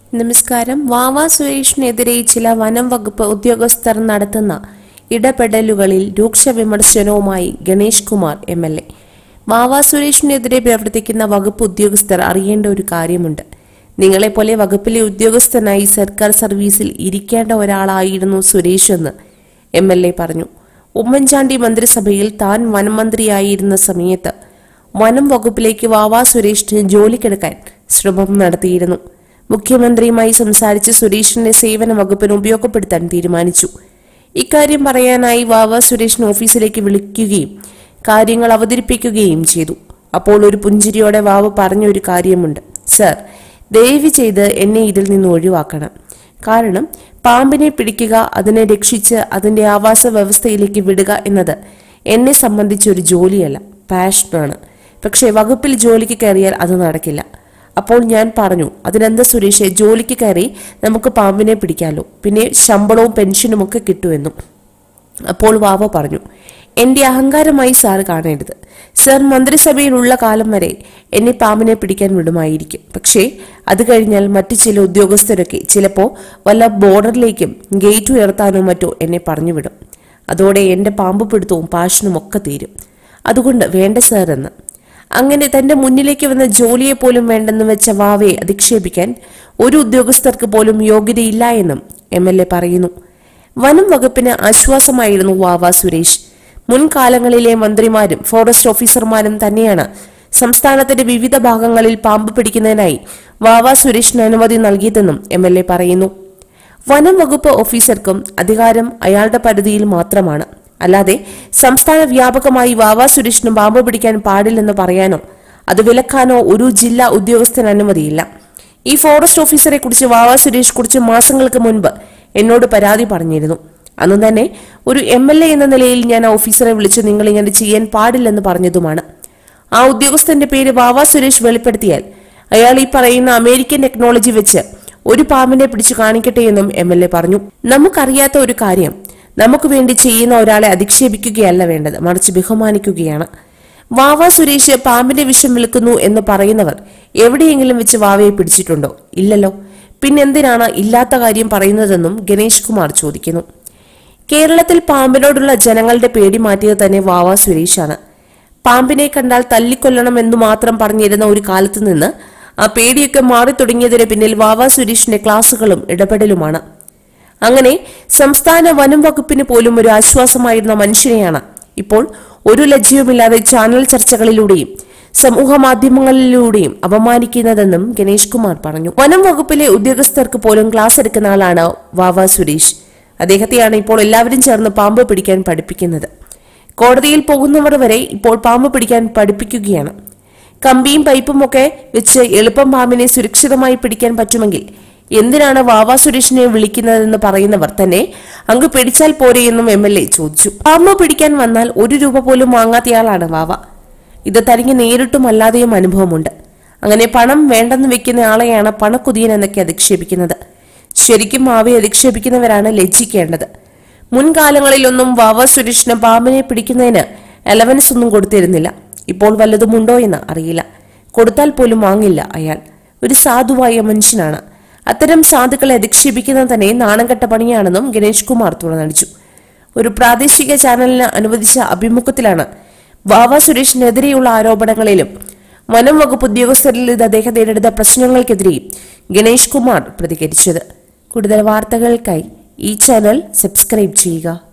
നമസ്കാരം വാവ സുരേഷിനെതിരെ ചില വനം വകുപ്പ് ഉദ്യോഗസ്ഥർ നടത്തുന്ന ഇടപെടലുകളിൽ രൂക്ഷ വിമർശനവുമായി Ganesh Kumar M L A Vava സുരേഷിനെതിരെ പ്രവർത്തിക്കുന്ന വകുപ്പ് ഉദ്യോഗസ്ഥർ അറിയേണ്ട ഒരു കാര്യമുണ്ട് നിങ്ങളെപ്പോലെ വകുപ്പിലെ ഉദ്യോഗസ്ഥനായി സർക്കാർ സർവീസിൽ ഇരിക്കേണ്ട ഒരാളായിരുന്നു സുരേഷ് എന്ന് എം എൽ എ പറഞ്ഞു ഉമ്മൻചാണ്ടി മന്ത്രിസഭയിൽ താൻ വനം മന്ത്രിയായിരുന്ന സമയത്ത് വനം വകുപ്പിലേക്ക് വാവാ സുരേഷിന് ജോലിക്കെടുക്കാൻ ശ്രമം നടത്തിയിരുന്നു മുഖ്യമന്ത്രിയുമായി സംസാരിച്ച് സുരേഷിന്റെ സേവന വകുപ്പിന് ഉപയോഗപ്പെടുത്താൻ തീരുമാനിച്ചു ഇക്കാര്യം പറയാനായി വാവ സുരേഷിനെ ഓഫീസിലേക്ക് വിളിക്കുകയും കാര്യങ്ങൾ അവതരിപ്പിക്കുകയും ചെയ്തു അപ്പോൾ ഒരു പുഞ്ചിരിയോടെ വാവ പറഞ്ഞ ഒരു കാര്യമുണ്ട് സർ ദയവ് ചെയ്ത് എന്നെ ഇതിൽ നിന്ന് ഒഴിവാക്കണം കാരണം പാമ്പിനെ പിടിക്കുക അതിനെ രക്ഷിച്ച് അതിന്റെ ആവാസ വ്യവസ്ഥയിലേക്ക് വിടുക എന്നത് എന്നെ സംബന്ധിച്ച ഒരു ജോലിയല്ല പാഷനാണ് പക്ഷേ വകുപ്പിൽ ജോലിക്ക് കയറിയാൽ അത് നടക്കില്ല അപ്പോൾ ഞാൻ പറഞ്ഞു അതിനെന്താ സുരേഷ് ജോലിക്ക് കയറി നമുക്ക് പാമ്പിനെ പിടിക്കാമല്ലോ പിന്നെ ശമ്പളവും പെൻഷനും ഒക്കെ കിട്ടുമെന്നും അപ്പോൾ വാവ പറഞ്ഞു എന്റെ അഹങ്കാരമായി സാർ കാണേണ്ടത് സർ മന്ത്രിസഭയിലുള്ള കാലം വരെ എന്നെ പാമ്പിനെ പിടിക്കാൻ വിടുമായിരിക്കും പക്ഷേ അത് കഴിഞ്ഞാൽ മറ്റു ചില ഉദ്യോഗസ്ഥരൊക്കെ ചിലപ്പോ വല്ല ബോർഡറിലേക്കും ഗേറ്റ് ഉയർത്താനോ മറ്റോ എന്നെ പറഞ്ഞു വിടും അതോടെ എന്റെ പാമ്പ് പിടുത്തവും പാഷനും ഒക്കെ തീരും അതുകൊണ്ട് വേണ്ട സാർ എന്ന് അങ്ങനെ തന്റെ മുന്നിലേക്ക് വന്ന ജോലിയെ പോലും വേണ്ടെന്ന് വെച്ച വാവയെ അധിക്ഷേപിക്കാൻ ഒരു ഉദ്യോഗസ്ഥർക്ക് പോലും യോഗ്യതയില്ല എന്നും എം എൽ എ പറയുന്നു വനം വകുപ്പിന് ആശ്വാസമായിരുന്നു വാവ സുരേഷ് മുൻകാലങ്ങളിലെ മന്ത്രിമാരും ഫോറസ്റ്റ് ഓഫീസർമാരും തന്നെയാണ് സംസ്ഥാനത്തിന്റെ വിവിധ ഭാഗങ്ങളിൽ പാമ്പ് പിടിക്കുന്നതിനായി വാവ സുരേഷിന് അനുമതി നൽകിയതെന്നും എം എൽ എ പറയുന്നു വനം വകുപ്പ് ഓഫീസർക്കും അധികാരം അയാളുടെ പരിധിയിൽ മാത്രമാണ് അല്ലാതെ സംസ്ഥാന വ്യാപകമായി വാവ സുരേഷിന് പാമ്പ് പിടിക്കാൻ പാടില്ലെന്ന് പറയാനോ അത് വിലക്കാനോ ഒരു ജില്ലാ ഉദ്യോഗസ്ഥന് അനുമതിയില്ല ഈ ഫോറസ്റ്റ് ഓഫീസറെ കുറിച്ച് വാവ സുരേഷ് കുറിച്ച് മാസങ്ങൾക്ക് മുൻപ് എന്നോട് പരാതി പറഞ്ഞിരുന്നു അന്ന് തന്നെ ഒരു എം എൽ എ എന്ന നിലയിൽ ഞാൻ ആ ഓഫീസറെ വിളിച്ച് നിങ്ങൾ ഇങ്ങനെ ചെയ്യാൻ പാടില്ലെന്ന് പറഞ്ഞതുമാണ് ആ ഉദ്യോഗസ്ഥന്റെ പേര് വാവ സുരേഷ് വെളിപ്പെടുത്തിയാൽ അയാൾ ഈ പറയുന്ന അമേരിക്കൻ ടെക്നോളജി വെച്ച് ഒരു പാമ്പിനെ പിടിച്ചു കാണിക്കട്ടെ എന്നും എം എൽ എ പറഞ്ഞു നമുക്കറിയാത്ത ഒരു കാര്യം നമുക്ക് വേണ്ടി ചെയ്യുന്ന ഒരാളെ അധിക്ഷേപിക്കുകയല്ല വേണ്ടത് മറിച്ച് ബഹുമാനിക്കുകയാണ് വാവ സുരേഷ് പാമ്പിന്റെ വിഷം വിൽക്കുന്നു എന്ന് പറയുന്നവർ എവിടെയെങ്കിലും വെച്ച് വാവയെ പിടിച്ചിട്ടുണ്ടോ ഇല്ലല്ലോ പിന്നെന്തിനാണ് ഇല്ലാത്ത കാര്യം പറയുന്നതെന്നും ഗണേഷ് കുമാർ ചോദിക്കുന്നു കേരളത്തിൽ പാമ്പിനോടുള്ള ജനങ്ങളുടെ പേടി മാറ്റിയത് തന്നെ വാവ സുരേഷാണ് പാമ്പിനെ കണ്ടാൽ തല്ലിക്കൊല്ലണമെന്നു മാത്രം പറഞ്ഞിരുന്ന ഒരു കാലത്ത് നിന്ന് ആ പേടിയൊക്കെ മാറി തുടങ്ങിയതിന് പിന്നിൽ വാവ സുരേഷിന്റെ ക്ലാസുകളും ഇടപെടലുമാണ് അങ്ങനെ സംസ്ഥാന വനം വകുപ്പിന് പോലും ഒരു ആശ്വാസമായിരുന്ന മനുഷ്യനെയാണ് ഇപ്പോൾ ഒരു ലജ്ജയുമില്ലാതെ ചാനൽ ചർച്ചകളിലൂടെയും സമൂഹ മാധ്യമങ്ങളിലൂടെയും അപമാനിക്കുന്നതെന്നും ഗണേഷ് കുമാർ പറഞ്ഞു വനം വകുപ്പിലെ ഉദ്യോഗസ്ഥർക്ക് പോലും ക്ലാസ് എടുക്കുന്ന ആളാണ് വാവ സുരേഷ് അദ്ദേഹത്തെയാണ് ഇപ്പോൾ എല്ലാവരും ചേർന്ന് പാമ്പ് പിടിക്കാൻ പഠിപ്പിക്കുന്നത് കോടതിയിൽ പോകുന്നവർ വരെ ഇപ്പോൾ പാമ്പ് പിടിക്കാൻ പഠിപ്പിക്കുകയാണ് കമ്പിയും പൈപ്പും ഒക്കെ വെച്ച് എളുപ്പം പാമ്പിനെ സുരക്ഷിതമായി പിടിക്കാൻ പറ്റുമെങ്കിൽ എന്തിനാണ് വാവ സുരേഷിനെ വിളിക്കുന്നതെന്ന് പറയുന്നവർ തന്നെ അങ്ങ് പിടിച്ചാൽ പോരെ എന്നും എം എൽ എ ചോദിച്ചു പാമ്പ് പിടിക്കാൻ വന്നാൽ ഒരു രൂപ പോലും വാങ്ങാത്തയാളാണ് വാവ ഇത് തനിക്ക് നേരിട്ടും അല്ലാതെയും അനുഭവമുണ്ട് അങ്ങനെ പണം വേണ്ടെന്ന് വെക്കുന്ന ആളെയാണ് പണക്കുതിയൻ എന്നൊക്കെ അധിക്ഷേപിക്കുന്നത് ശരിക്കും മാവയെ അധിക്ഷേപിക്കുന്നവരാണ് ലജ്ജിക്കേണ്ടത് മുൻകാലങ്ങളിലൊന്നും വാവ സുരേഷിന് പാമ്പിനെ പിടിക്കുന്നതിന് അലവൻസ് ഒന്നും കൊടുത്തിരുന്നില്ല ഇപ്പോൾ വല്ലതുമുണ്ടോ എന്ന് അറിയില്ല കൊടുത്താൽ പോലും വാങ്ങില്ല അയാൾ ഒരു സാധുവായ മനുഷ്യനാണ് അത്തരം സാധുക്കളെ അധിക്ഷേപിക്കുന്നത് തന്നെ നാണംകെട്ട പണിയാണെന്നും ഗണേഷ് കുമാർ തുറന്നടിച്ചു ഒരു പ്രാദേശിക ചാനലിന് അനുവദിച്ച അഭിമുഖത്തിലാണ് വാവ സുരേഷിനെതിരെയുള്ള ആരോപണങ്ങളിലും വനം വകുപ്പ് ഉദ്യോഗസ്ഥരിൽ ഇത് അദ്ദേഹം നേരിടുന്ന പ്രശ്നങ്ങൾക്കെതിരെയും ഗണേഷ് കുമാർ പ്രതികരിച്ചത് കൂടുതൽ വാർത്തകൾക്കായി ഈ ചാനൽ സബ്സ്ക്രൈബ് ചെയ്യുക